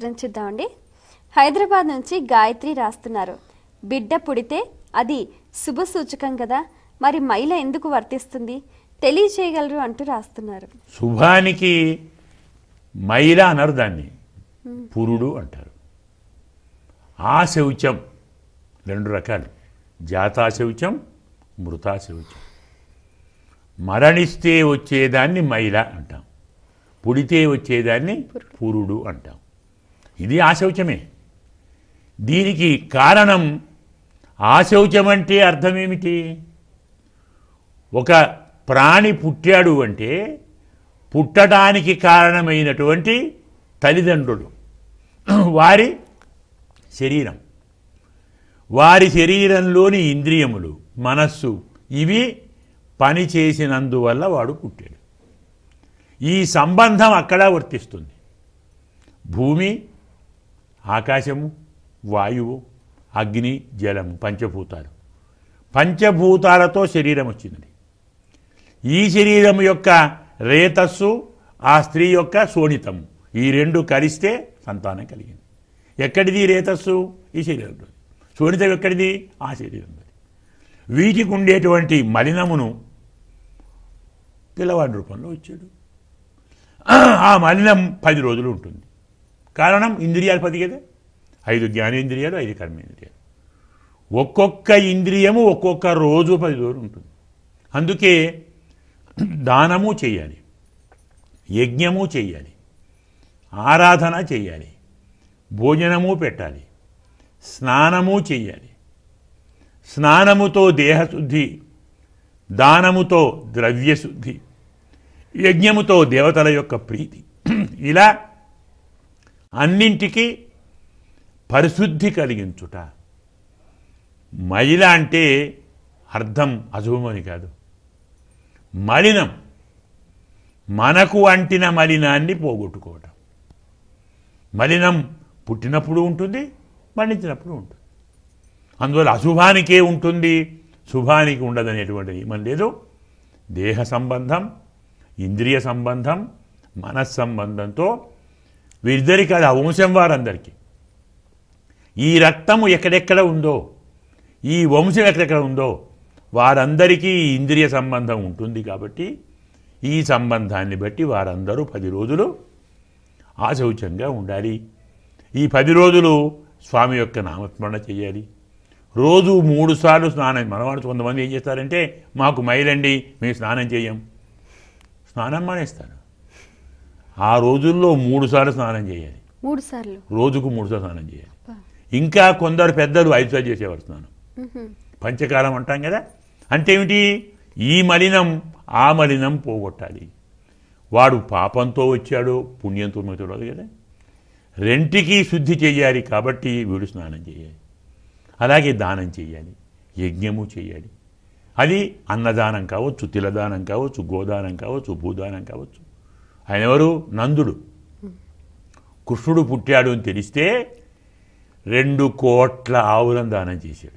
ఉత్తరం చూద్దామండి హైదరాబాద్ నుంచి గాయత్రి రాస్తున్నారు బిడ్డ పుడితే అది శుభ సూచకం కదా మరి మైల ఎందుకు వర్తిస్తుంది తెలియచేయగలరు అంటూ రాస్తున్నారు శుభానికి మైల అనరు దాన్ని పురుడు అంటారు ఆ శౌచం రెండు రకాలు జాతా శౌచం మృతా శౌచం మరణిస్తే వచ్చేదాన్ని మైల అంటాం పుడితే వచ్చేదాన్ని పురుడు అంటాం ఇది ఆ శౌచమే దీనికి కారణం ఆ శౌచం అంటే అర్థం ఏమిటి ఒక ప్రాణి పుట్టాడు అంటే పుట్టడానికి కారణమైనటువంటి తల్లిదండ్రులు వారి శరీరం వారి శరీరంలోని ఇంద్రియములు మనస్సు ఇవి పని చేసినందువల్ల వాడు పుట్టాడు ఈ సంబంధం అక్కడ వర్తిస్తుంది భూమి ఆకాశము వాయువు అగ్ని జలము పంచభూతాలు పంచభూతాలతో శరీరం వచ్చింది ఈ శరీరం యొక్క రేతస్సు ఆ స్త్రీ యొక్క శోణితము ఈ రెండు కలిస్తే సంతానం కలిగింది ఎక్కడిది రేతస్సు ఈ శరీరంలో శోణితం ఎక్కడిది ఆ శరీరంలో వీటికి ఉండేటువంటి మలినమును పిల్లవాడి రూపంలో వచ్చాడు ఆ మలినం పది రోజులు ఉంటుంది కారణం ఇంద్రియాలు పది కదా ఐదు జ్ఞానేంద్రియాలు ఐదు కర్మేంద్రియాలు ఒక్కొక్క ఇంద్రియము ఒక్కొక్క రోజు పది రోజులు ఉంటుంది అందుకే దానము చేయాలి యజ్ఞము చేయాలి ఆరాధన చేయాలి భోజనము పెట్టాలి స్నానము చేయాలి స్నానముతో దేహశుద్ధి దానముతో ద్రవ్యశుద్ధి యజ్ఞముతో దేవతల యొక్క ప్రీతి ఇలా అన్నింటికీ పరిశుద్ధి కలిగించుట మహిళ అంటే అర్థం అశుభమని కాదు మలినం మనకు అంటిన మలినాన్ని పోగొట్టుకోవటం మలినం పుట్టినప్పుడు ఉంటుంది మరణించినప్పుడు ఉంటుంది అందువల్ల అశుభానికే ఉంటుంది శుభానికి ఉండదనేటువంటి నియమం లేదు దేహ సంబంధం ఇంద్రియ సంబంధం మనస్సంబంధంతో వీరిద్దరికి అది ఆ వంశం వారందరికీ ఈ రక్తము ఎక్కడెక్కడ ఉందో ఈ వంశం ఎక్కడెక్కడ ఉందో వారందరికీ ఈ ఇంద్రియ సంబంధం ఉంటుంది కాబట్టి ఈ సంబంధాన్ని బట్టి వారందరూ పది రోజులు ఆశౌచంగా ఉండాలి ఈ పది రోజులు స్వామి యొక్క నామస్మరణ చేయాలి రోజు మూడు సార్లు స్నానం మనవాడు కొంతమంది ఏం చేస్తారంటే మాకు మైలండి మేము స్నానం చేయం స్నానం మానేస్తారు ఆ రోజుల్లో మూడు సార్లు స్నానం చేయాలి మూడు సార్లు రోజుకు మూడు సార్లు స్నానం చేయాలి ఇంకా కొందరు పెద్దలు ఐదు సార్లు చేసేవారు స్నానం పంచకాలం అంటాం కదా అంటే ఏమిటి ఈ మలినం ఆ మలినం పోగొట్టాలి వాడు పాపంతో వచ్చాడు పుణ్యంతో మిగతాడు కదా రెంటికి శుద్ధి చేయాలి కాబట్టి వీడు స్నానం చేయాలి అలాగే దానం చేయాలి యజ్ఞము చేయాలి అది అన్నదానం కావచ్చు తిలదానం కావచ్చు గోదానం కావచ్చు భూదానం కావచ్చు ఆయన ఎవరు నందుడు కృష్ణుడు పుట్టాడు అని తెలిస్తే రెండు కోట్ల ఆవులను దానం చేశాడు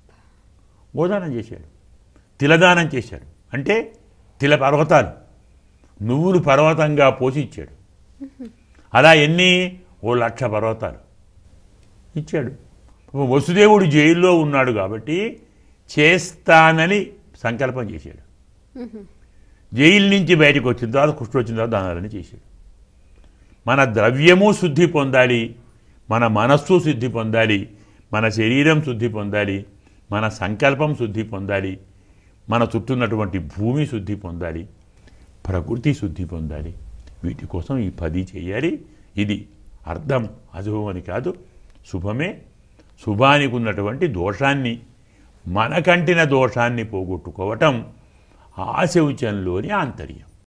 గోదానం చేశాడు తిలదానం చేశాడు అంటే తిల పర్వతాలు నువ్వులు పర్వతంగా పోసి ఇచ్చాడు అలా ఎన్ని ఓ లక్ష పర్వతాలు ఇచ్చాడు వసుదేవుడు జైల్లో ఉన్నాడు కాబట్టి చేస్తానని సంకల్పం చేశాడు జైలు నుంచి బయటకు వచ్చిన తర్వాత కృష్ణుడు వచ్చిన తర్వాత దానాలని చేశాడు మన ద్రవ్యము శుద్ధి పొందాలి మన మనస్సు శుద్ధి పొందాలి మన శరీరం శుద్ధి పొందాలి మన సంకల్పం శుద్ధి పొందాలి మన చుట్టూన్నటువంటి భూమి శుద్ధి పొందాలి ప్రకృతి శుద్ధి పొందాలి వీటి కోసం ఈ పది చేయాలి ఇది అర్థం అశుభం అని కాదు శుభమే శుభానికి ఉన్నటువంటి దోషాన్ని మనకంటిన దోషాన్ని పోగొట్టుకోవటం ఆశౌచంలోని ఆంతర్యం